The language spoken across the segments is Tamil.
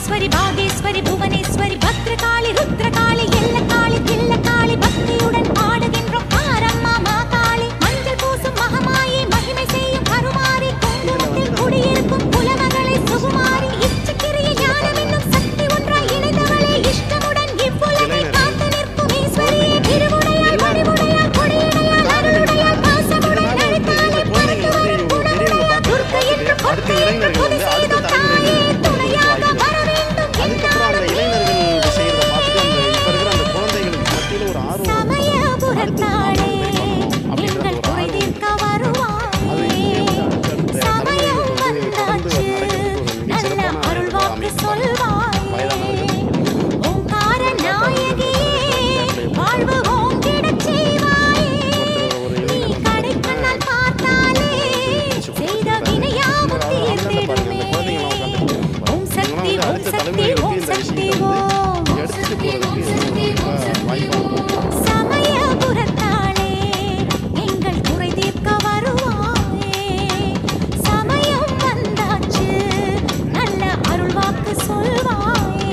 மகேஸ்வரி பாகேஸ்வரி புவனேஸ்வரி பத்ரகாளி ருத்ரகாளி எல்லக்காளி தில்லக்காளி பக்தியுடன் பாடுகின்றோம் பாரம்மா மாகாளி மஞ்சள் பூசும் மகமாயி மகிமை செய்யும் கருமாரி குங்குமத்தில் குடியிருக்கும் குலமகளை சுகுமாரி இச்சக்கிரிய ஞானம் என்னும் சக்தி ஒன்றாய் இணைந்தவளே இஷ்டமுடன் இவ்வுலகை காத்து நிற்கும் ஈஸ்வரியே திருவுடையாள் மணிவுடையாள் கொடியுடையாள் அருளுடையாள் பாசமுடன் அழைத்தாலே பறந்து வரும் குணமுடையாள் துர்க்கை என்று அடுத்த கொட்டை என்று இளைஞர்கள் கொடி வந்து அடுத்த செய்த தாயே தலைமுறைகளுக்கு துணையாக வாய்ப்பு வர வேண்டும் அதுக்கப்புறம் அந்த இளைஞர்கள் செய்யறத பார்த்துட்டு அந்த இப்ப இருக்கிற அந்த குழந்தைகளுக்கு மத்தியில ஒரு ஆர்வம் வரும். சமயபுரத்தாளே அப்படின்ற எங்கள் ஒரு குறை ஆர்வம் தீர்க்க அது வருவாயே இங்கே வந்து அடுத்த சமயம் தலைமுறைகளுக்கு வந்து வந்தாச்சு தொடர்ந்து நடக்கிறதுக்கு ஒரு மிக நல்ல சிறப்பான அருள்வாக்கு அமைப்பு. சொல்வாயே வயதானவர்கள் ஓங்கார நாயகியே வாழ்வு ஓங்கிடச் செய்வாயே நீ கடைக்கண்ணால் பார்த்தாலே செய்த வினையாவும் தீர்த்திடுமே ஓம் சக்தி ஓம் சக்தி ஓம் சக்தி ஓம் எடுத்துட்டு போறதுக்கு ரொம்ப வாய்ப்பாக சமயபுரத்தாளே எங்கள் குறை தீர்க்க வருவாயே சமயம் வந்தாச்சு நல்ல அருள்வாக்கு சொல்வாயே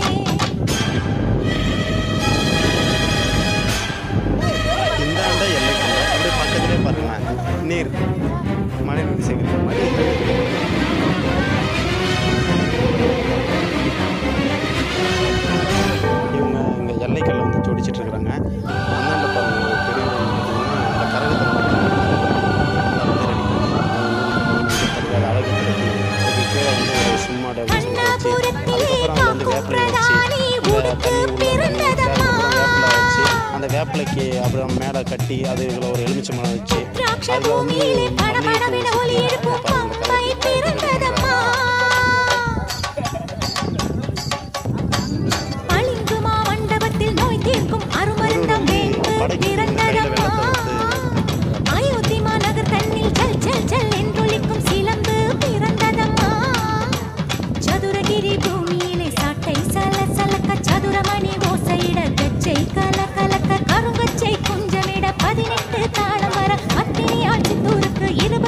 இந்த ஆண்ட எல்லைக்குள்ள அப்படியே பக்கத்திலே பாருங்களேன் நீர் மழை நீர் சேகரிக்கிற மாதிரி இவங்க இங்கே எல்லைக்கல்ல வந்து ஜோடிச்சிட்டு இருக்கிறாங்க அந்தாண்ட பாருங்க ஒரு பெரியவங்க வந்து பார்த்தீங்கன்னா அந்த கரகத்தில் அழகு திரட்டி அதுக்கு கீழே வந்து ஒரு சும்மாடு அப்படின்னு சொல்லிட்டு வச்சு அதுக்கப்புறம் அங்க வந்து வேப்பிலையை வச்சு இந்த தண்ணி உள்ள தண்ணி வேப்பிலை வச்சு அந்த வேப்பிலைக்கு அப்புறம் மேடை கட்டி அதுல ஒரு எலுமிச்சம்பழம் வச்சு திராட்சை அதுல வந்து பூமியிலே மல்லிகைப்பூ படபடவென ஒளி வச்சு எழுப்பும் பாருங்க, பம்பை பிறந்ததம்மா பளிங்குமா மண்டபத்தில் நோய் தீர்க்கும் அருமருந்தம் வேம்பு படைக்கு இந்த கையில பிறந்ததம்மா வெள்ளத்தை அயோத்தி மாநகர் தன்னில் ஜல் ஜல் ஜல் என்றொலிக்கும் சிலம்பு பிறந்ததம்மா சதுரகிரி பூமியிலே சாட்டை சல சலக்க சதுரமணி ஓசையிட கச்சை கல கலக்க கருங்கச்சை குஞ்சமிட பதினெட்டு தாளம் வர அத்தினி ஆட்சி தூருக்கு இருபது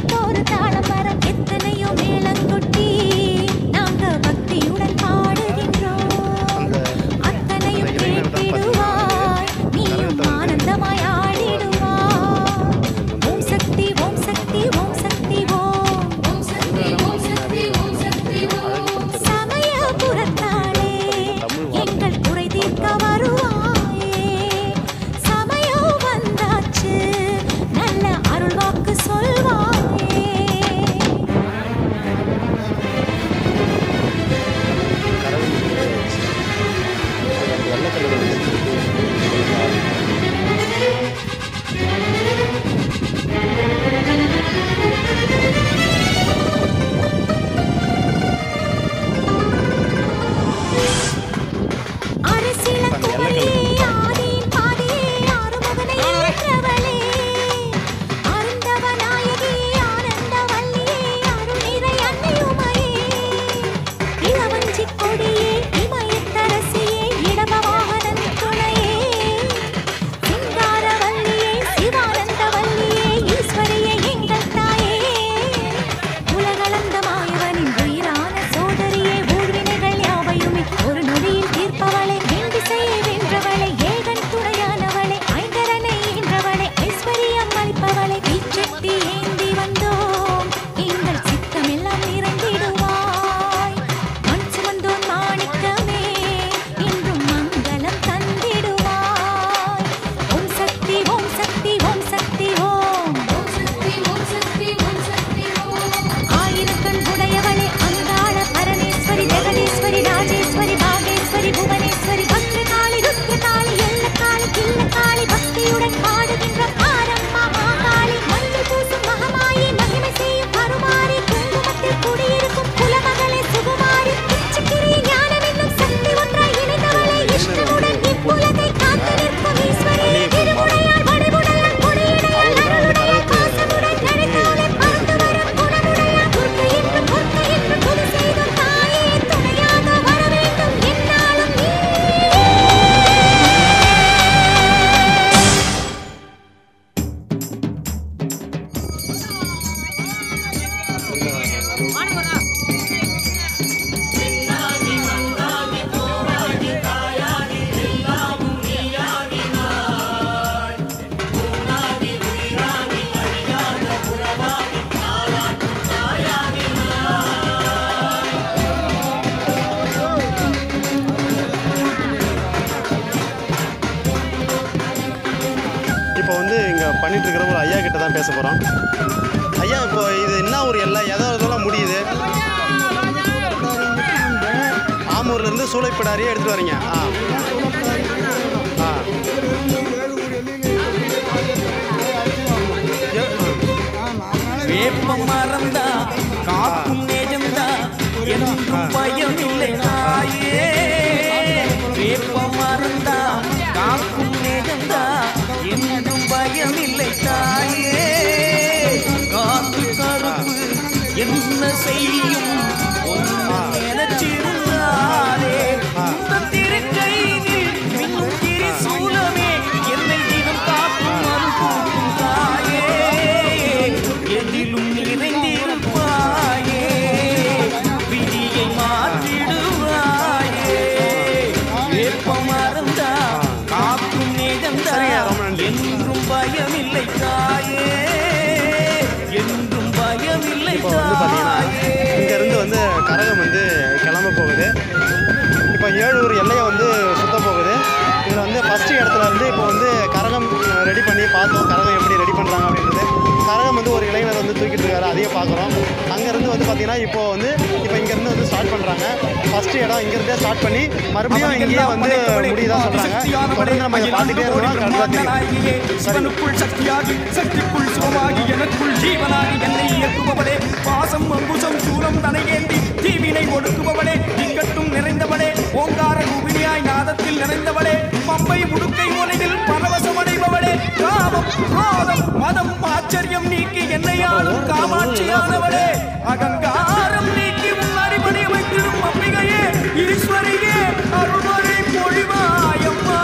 பண்ணிட்டு இருக்கிற ஒரு ஐயா கிட்ட தான் பேச போகிறோம் ஐயா இப்போ இது என்ன ஒரு எல்லை எதோ இதெல்லாம் முடியுது ஆமூர்லேருந்து சூளைப்பிடாரியே எடுத்துட்டு வரீங்க ஆ ஆ எ- வேப்ப மரந்தா காக்கும் நேஜந்தா என்றும் பயம் இல்லை தாயே வேப்ப மரந்தா காக்கும் நேஜந்தா என்றும் பயம் இல்லை தாயே காத்து கருப்பு என்ன செய்யும் ஒன்று நினைச்சிருந்தாரே இந்த திருக்கையில் மின்னும் திரிசூலமே என்னை தினம் காக்கும் அருள் கூட்டும் தாயே எதிலும் நிறைந்திருப்பாயே விதியை மாற்றிடுவாயே வேப்பம் மறந்தா காக்கும் நேஜந்தா சரிங்க, ரொம்ப நன்றி. என்றும் பயமில்லை தாயே என்றும் பயமில்லை இப்போ வந்து பார்த்தீங்கன்னா தாயே இங்கேருந்து வந்து கரகம் வந்து கிளம்ப போகுது இப்போ ஏழூர் எல்லையை வந்து சுத்த போகுது இதில் வந்து ஃபஸ்ட்டு இடத்துல வந்து இப்போ வந்து கரகம் ரெடி பண்ணி பார்த்தோம் கரகம் எப்படி ரெடி பண்ணுறாங்க அப்படின்றது கரகம் வந்து ஒரு இளைஞர் வந்து தூக்கிட்டு இருக்காரு அதையும் பார்க்குறோம் அங்கேருந்து வந்து பார்த்தீங்கன்னா இப்போ வந்து இப்போ இங்கேருந்து வந்து ஸ்டார்ட் பண்ணுறாங்க ஃபஸ்ட்டு இடம் இங்கேருந்தே ஸ்டார்ட் பண்ணி மறுபடியும் இங்கேயே வந்து முடியுதா சொல்கிறாங்க தொடர்ந்து நம்ம இதை பார்த்துட்டே இருக்கோம் கண்டிப்பாக தெரியும் சரி சிவனுக்குள் சக்தியாகி சக்திக்குள் சிவமாகி எனக்குள் ஜீவனாகி என்னை இயக்குபவளே பாசம் அங்குசம் சூலம் தனையேந்தி தீவினை ஒடுக்குபவளே திக்கட்டும் நிறைந்தவளே ஓங்கார ரூபினியாய் நாதத்தில் நிறைந்தவளே பம்பை முடுக்கை ஒலையில் பரவசமடைபவளே காமம் குரோதம் மதம் ஆச்சரியம் நீக்கி என்னை ஆளும் காமாட்சியானவளே அகங்காரம் நீக்கி உன் அடிபடி வைத்திடும் அம்பிகையே ஈஸ்வரியே அருள்மறை பொழிவாயம்மா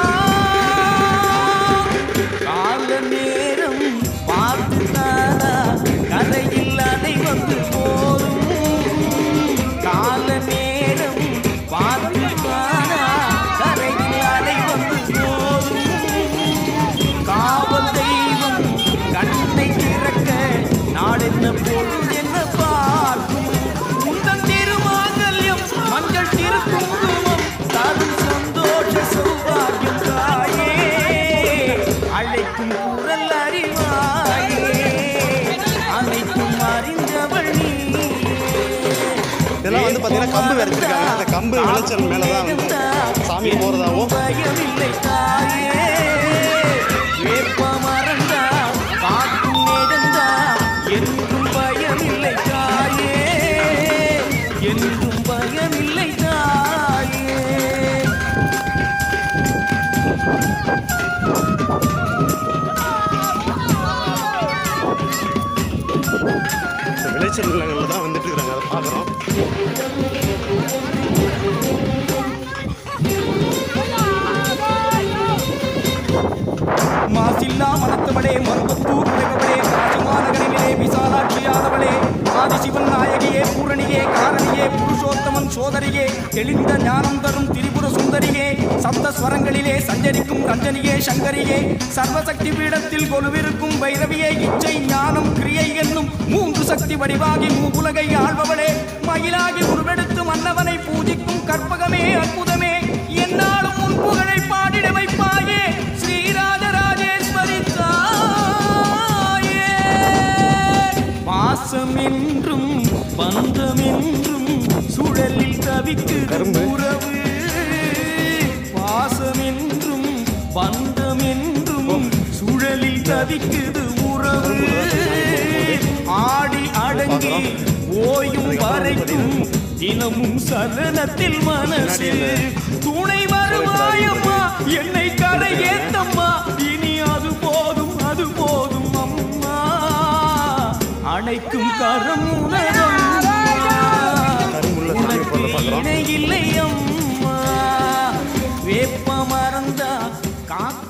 கால நேரம் பார்த்து தானா கரையில் அலை வந்து போதும் கால நேரம் பார்த்து தானா கரையில் அலை வந்து போதும் காவல் தெய்வம் கண்ணை திறக்க நாடென்ன பொழுது என்ன பார்க்கும் உந்தன் திருமாங்கல்யம் மஞ்சள் திருக்குங்குமம் தரும் சந்தோஷ சௌபாகியம் தாயே அழைக்கும் குரல் அறிவாயே அனைத்தும் அறிந்தவள் நீ இதெல்லாம் வந்து பார்த்தீங்கன்னா கம்பு விரைச்சிருக்காங்க அந்த கம்பு விளைச்சல் மேலே தான் வந்து சாமி போகிறதாவும் பயமில்லை தாயே வேப்ப மறந்தா காக்கும் நேரந்தா என்றும் பயமில்லை தாயே என்றும் பயமில்லை தாயே இந்த விளைச்சல் நிலங்களில் தான் வந்துட்டு இருக்கிறாங்க அதை பார்க்குறோம் மாசில்லா மனத்தவளே மருவத்தூர் உடைபவளே காசிமாநகரிலே விசாலாட்சியானவளே ஆதிசிவன் நாயகியே பூரணியே காரணியே புருஷோத்தமன் சோதரியே தெளிந்த ஞானம் தரும் திரிபுர சுந்தரியே சப்த ஸ்வரங்களிலே சஞ்சரிக்கும் ரஞ்சனியே சங்கரியே சர்வசக்தி பீடத்தில் கொலுவிருக்கும் பைரவியே இச்சை ஞானம் கிரியை என்னும் மூன்று சக்தி வடிவாகி மூவுலகை ஆள்பவளே மயிலாகி உருவெடுத்து மன்னவனை பூஜிக்கும் கற்பகமே அற்புதமே என்னாலும் உன் புகழை பாடிட வைப்பாயே ஸ்ரீராஜராஜேஸ்வரி தாயே பாசமென்றும் பந்தமென்றும் சுழலில் தவிக்குது கரும்பு. உறவு பாசமென்றும் பந்தமென்றும் சுழலில் தவிக்குது உறவு ஆடி அடங்கி ஓயும் வரைக்கும் தினமும் சரணத்தில் மனசு துணை வருவாயம்மா என்னை கரை ஏத்தம்மா இனி அது போதும் அது போதும் அம்மா அணைக்கும் கரம் உணரம்மா கரும்புள்ள சாமி உனக்கு போட்டு பார்க்குறோம் இணை இல்லை அம்மா வேப்ப மறந்தா காக்க